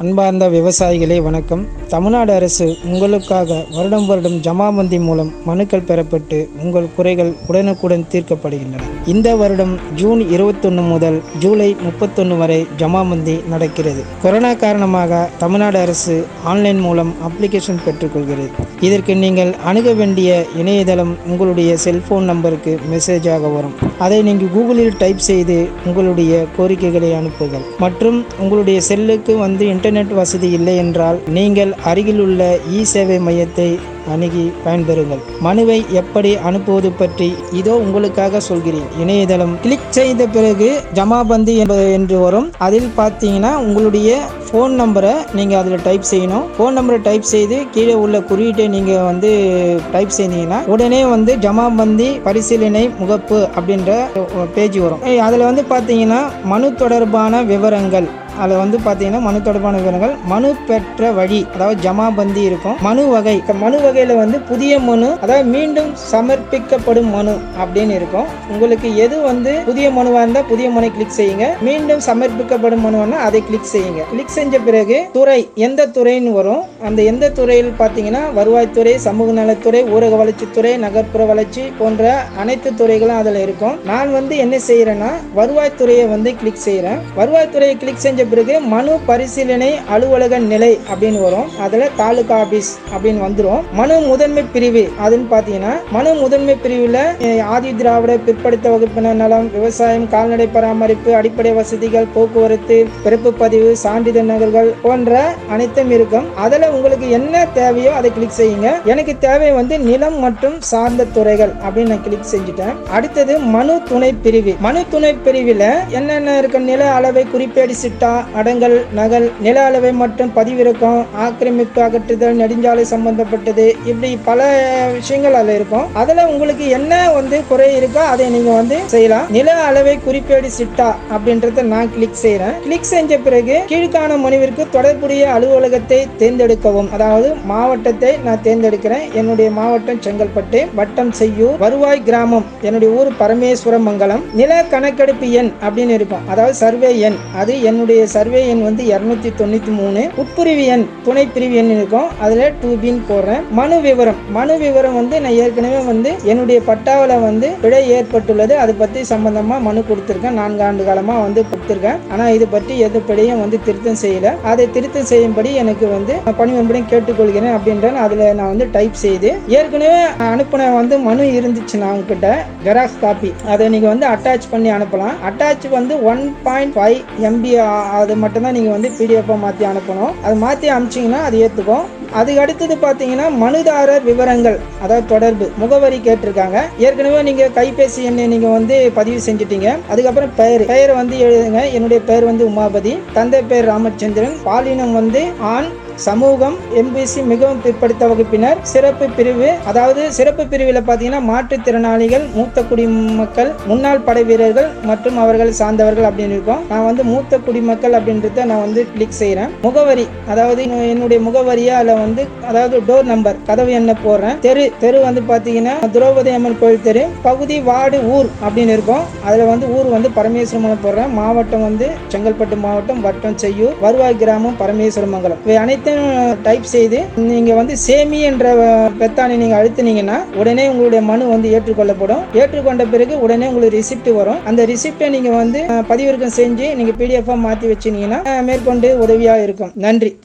அன்பார்ந்த விவசாயிகளே வணக்கம் தமிழ்நாடு அரசு உங்களுக்காக வருடம் வருடம் ஜமாபந்தி மூலம் மனுக்கள் பெறப்பட்டு உங்கள் குறைகள் உடனுக்குடன் தீர்க்கப்படுகின்றன இந்த வருடம் ஜூன் இருபத்தொன்று முதல் ஜூலை முப்பத்தொன்று வரை ஜமாபந்தி நடக்கிறது கொரோனா காரணமாக தமிழ்நாடு அரசு ஆன்லைன் மூலம் அப்ளிகேஷன் பெற்றுக்கொள்கிறது இதற்கு நீங்கள் அணுக வேண்டிய இணையதளம் உங்களுடைய செல்போன் நம்பருக்கு மெசேஜாக வரும் அதை நீங்கள் கூகுளில் டைப் செய்து உங்களுடைய கோரிக்கைகளை அனுப்புங்கள் மற்றும் உங்களுடைய செல்லுக்கு வந்து இன்டர்நெட் வசதி இல்லை என்றால் நீங்கள் அருகிலுள்ள இ சேவை மையத்தை அணுகி பயன்பெறுங்கள் மனுவை எப்படி அனுப்புவது பற்றி இதோ உங்களுக்காக சொல்கிறேன் இணையதளம் கிளிக் செய்த பிறகு ஜமாபந்தி என்பது என்று வரும் அதில் பார்த்தீங்கன்னா உங்களுடைய ஃபோன் நம்பரை நீங்கள் அதில் டைப் செய்யணும் ஃபோன் நம்பரை டைப் செய்து கீழே உள்ள குறியீட்டை நீங்கள் வந்து டைப் செய்தீங்கன்னா உடனே வந்து ஜமாபந்தி பரிசீலனை முகப்பு அப்படின்ற பேஜ் வரும் அதில் வந்து பார்த்தீங்கன்னா மனு தொடர்பான விவரங்கள் அதில் வந்து பார்த்தீங்கன்னா மனு தொடர்பான விவரங்கள் மனு பெற்ற வழி அதாவது ஜமாபந்தி இருக்கும் மனு வகை மனு வகையில் வந்து புதிய மனு அதாவது மீண்டும் சமர்ப்பிக்கப்படும் மனு அப்படின்னு இருக்கும் உங்களுக்கு எது வந்து புதிய மனுவாக இருந்தால் புதிய மனு கிளிக் செய்யுங்க மீண்டும் சமர்ப்பிக்கப்படும் மனுவானா அதை கிளிக் செய்யுங்க கிளிக் செஞ்ச பிறகு துறை எந்த துறைன்னு வரும் அந்த எந்த துறையில் பார்த்தீங்கன்னா வருவாய்த்துறை சமூக நலத்துறை ஊரக வளர்ச்சித்துறை நகர்ப்புற வளர்ச்சி போன்ற அனைத்து துறைகளும் அதில் இருக்கும் நான் வந்து என்ன செய்யறேன்னா வருவாய்த்துறையை வந்து கிளிக் செய்கிறேன் வருவாய்த்துறையை கிளிக் செஞ்ச பிறகு மனு பரிசீலனை அலுவலக நிலை அப்படின்னு வரும் அதில் தாலுகா ஆபீஸ் அப்படின்னு வந்துடும் மனு முதன்மை பிரிவு அதுன்னு பார்த்தீங்கன்னா மனு முதன்மை பிரிவில் ஆதி திராவிட பிற்படுத்த வகுப்பினர் நலம் விவசாயம் கால்நடை பராமரிப்பு அடிப்படை வசதிகள் போக்குவரத்து பிறப்பு பதிவு சான்றிதழ் நகல்கள் போன்ற அனைத்தும் இருக்கும் அதில் உங்களுக்கு என்ன தேவையோ அதை கிளிக் செய்யுங்க எனக்கு தேவை வந்து நிலம் மற்றும் சார்ந்த துறைகள் அப்படின்னு நான் கிளிக் செஞ்சுட்டேன் அடுத்தது மனு துணை பிரிவு மனு துணை பிரிவில் என்னென்ன இருக்க நில அளவை குறிப்பேடு சிட்டா அடங்கல் நகல் நில அளவை மற்றும் பதிவிறக்கம் ஆக்கிரமிப்பு அகற்றுதல் நெடுஞ்சாலை சம்பந்தப்பட்டது இப்படி பல விஷயங்கள் அதில் இருக்கும் அதில் உங்களுக்கு என்ன வந்து குறை இருக்கோ அதை நீங்க வந்து செய்யலாம் நில அளவை குறிப்பேடு சிட்டா அப்படின்றத நான் கிளிக் செய்யறேன் கிளிக் செஞ்ச பிறகு கீழ்கான மனுவிற்கு தொடர்புடைய அலுவலகத்தை தேர்ந்தெடுக்கவும் அதாவது மாவட்டத்தை நான் தேர்ந்தெடுக்கிறேன் என்னுடைய மாவட்டம் செங்கல்பட்டு வட்டம் செய்யூர் வருவாய் கிராமம் என்னுடைய ஊர் பரமேஸ்வரமங்கலம் நில கணக்கெடுப்பு எண் அப்படின்னு இருக்கும் அதாவது சர்வே எண் அது என்னுடைய சர்வே எண் வந்து இருநூத்தி தொண்ணூத்தி மூணு உட்பிரிவு எண் துணை பிரிவு எண் இருக்கும் அதுல டூ பின் போடுறேன் மனு விவரம் மனு விவரம் வந்து நான் ஏற்கனவே வந்து என்னுடைய பட்டாவில் வந்து பிழை ஏற்பட்டுள்ளது அது பற்றி சம்பந்தமா மனு கொடுத்துருக்கேன் நான்கு ஆண்டு காலமா வந்து கொடுத்துருக்கேன் ஆனா இது பற்றி எது பிழையும் வந்து திருத்தம் செய்யல அதை திருத்தம் செய்யும்படி எனக்கு வந்து பணிவன்படி கேட்டுக்கொள்கிறேன் அப்படின்ற அதுல நான் வந்து டைப் செய்து ஏற்கனவே அனுப்பின வந்து மனு இருந்துச்சு நான் உங்ககிட்ட ஜெராக்ஸ் காப்பி அதை நீங்க வந்து அட்டாச் பண்ணி அனுப்பலாம் அட்டாச் வந்து ஒன் பாயிண்ட் ஃபைவ் எம்பி அது மட்டும்தான் நீங்க வந்து பிடிஎஃப் மாத்தி அனுப்பணும் அது மாத்தி அனுப்பிச்சிங்கன்னா அது ஏத்துக்கும் அதுக்கு அடுத்தது பார்த்தீங்கன்னா மனுதாரர் விவரங்கள் அதாவது தொடர்பு முகவரி கேட்டிருக்காங்க ஏற்கனவே நீங்க கைபேசி எண்ணை நீங்க வந்து பதிவு செஞ்சுட்டீங்க அதுக்கப்புறம் பெயர் பெயரை வந்து எழுதுங்க என்னுடைய பெயர் வந்து உமாபதி தந்தை பெயர் ராமச்சந்திரன் பாலினம் வந்து ஆண் சமூகம் எம்பிசி மிகவும் பிற்படுத்த வகுப்பினர் சிறப்பு பிரிவு அதாவது சிறப்பு பிரிவில் பார்த்தீங்கன்னா மாற்றுத்திறனாளிகள் மூத்த குடிமக்கள் முன்னாள் படை வீரர்கள் மற்றும் அவர்கள் சார்ந்தவர்கள் அப்படின்னு இருக்கும் நான் வந்து மூத்த குடிமக்கள் அப்படின்றத நான் வந்து கிளிக் செய்கிறேன் முகவரி அதாவது என்னுடைய முகவரியா அதில் வந்து அதாவது டோர் நம்பர் கதவு எண்ணை போடுறேன் தெரு தெரு வந்து பார்த்தீங்கன்னா திரௌபதி அம்மன் கோயில் தெரு பகுதி வார்டு ஊர் அப்படின்னு இருக்கும் அதில் வந்து ஊர் வந்து பரமேஸ்வரமங்கலம் போடுறேன் மாவட்டம் வந்து செங்கல்பட்டு மாவட்டம் வட்டம் செய்யூர் வருவாய் கிராமம் பரமேஸ்வரமங்கலம் இவை அனைத்தும் டைப் செய்து நீங்க வந்து சேமி என்ற பெத்தானை நீங்க அழுத்தினீங்கன்னா உடனே உங்களுடைய மனு வந்து ஏற்றுக்கொள்ளப்படும் ஏற்றுக்கொண்ட பிறகு உடனே உங்களுக்கு ரிசிப்ட் வரும் அந்த ரிசிப்டை நீங்க வந்து பதிவிறக்கம் செஞ்சு நீங்க பிடிஎஃப் மாத்தி வச்சீங்கன்னா மேற்கொண்டு உதவியா இருக்கும் நன்றி